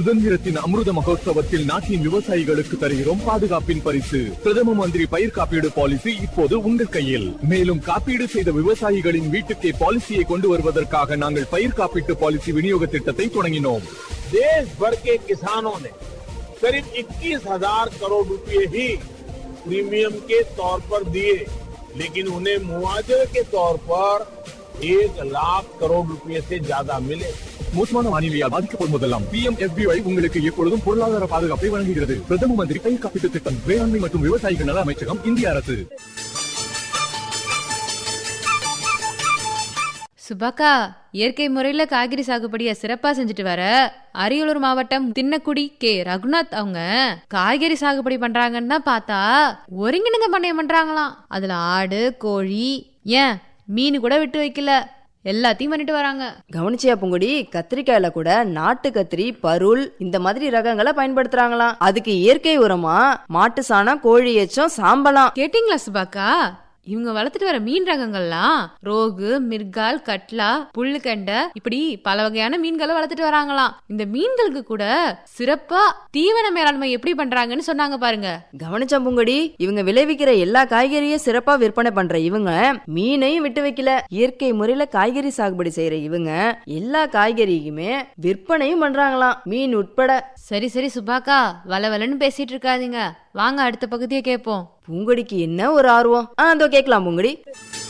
சுதந்திரத்தின் அமிர்த மகோத்சவத்தில் நாட்டின் விவசாயிகளுக்கு தருகிறோம் பாதுகாப்பின் பரிசு பிரதம மந்திரி பயிர் காப்பீடு பாலிசி இப்போது உங்கள் கையில் மேலும் காப்பீடு செய்த விவசாயிகளின் வீட்டுக்கே பாலிசியை கொண்டு வருவதற்காக நாங்கள் பயிர் காப்பீட்டு பாலிசி விநியோக திட்டத்தை தொடங்கினோம் देश भर के किसानों ने करीब 21,000 करोड़ रुपए ही प्रीमियम के तौर पर दिए लेकिन उन्हें मुआवजे के तौर पर एक लाख करोड़ रुपए से ज्यादा मिले மோசமான வானிலையால் பாதிக்கப்படும் போதெல்லாம் பி எம் உங்களுக்கு எப்பொழுதும் பொருளாதார பாதுகாப்பை வழங்குகிறது பிரதம மந்திரி பயிர் காப்பீட்டு திட்டம் வேளாண்மை மற்றும் விவசாயிகள் நல அமைச்சகம் இந்திய அரசு சுபாக்கா இயற்கை முறையில காய்கறி சாகுபடிய சிறப்பா செஞ்சுட்டு வர அரியலூர் மாவட்டம் தின்னக்குடி கே ரகுநாத் அவங்க காய்கறி சாகுபடி பண்றாங்கன்னு தான் பார்த்தா ஒருங்கிணைந்த பண்ணையம் பண்றாங்களாம் அதுல ஆடு கோழி ஏன் மீன் கூட விட்டு வைக்கல எல்லாத்தையும் பண்ணிட்டு வராங்க கவனிச்சியா பூங்குடி கத்திரிக்காயில கூட நாட்டு கத்திரி பருள் இந்த மாதிரி ரகங்களை பயன்படுத்துறாங்களாம் அதுக்கு இயற்கை உரமா மாட்டு சாணம் கோழி எச்சம் சாம்பலாம் கேட்டிங்களா சுபாக்கா இவங்க வளர்த்துட்டு வர மீன் ரகங்கள்லாம் ரோகு மிர்கால் கட்லா புல்லுக்கண்டை இப்படி பல வகையான மீன்களை வளர்த்துட்டு வராங்களாம் இந்த மீன்களுக்கு கூட சிறப்பா தீவன மேலாண்மை எப்படி பண்றாங்கன்னு சொன்னாங்க பாருங்க கவனிச்சா பூங்குடி இவங்க விளைவிக்கிற எல்லா காய்கறியும் சிறப்பா விற்பனை பண்ற இவங்க மீனையும் விட்டு வைக்கல இயற்கை முறையில காய்கறி சாகுபடி செய்யற இவங்க எல்லா காய்கறியுமே விற்பனையும் பண்றாங்களாம் மீன் உட்பட சரி சரி சுபாக்கா வளவலன்னு பேசிட்டு இருக்காதீங்க வாங்க அடுத்த பகுதியை கேட்போம் பூங்கொடிக்கு என்ன ஒரு ஆர்வம் ஆ அதோ கேட்கலாம் பூங்குடி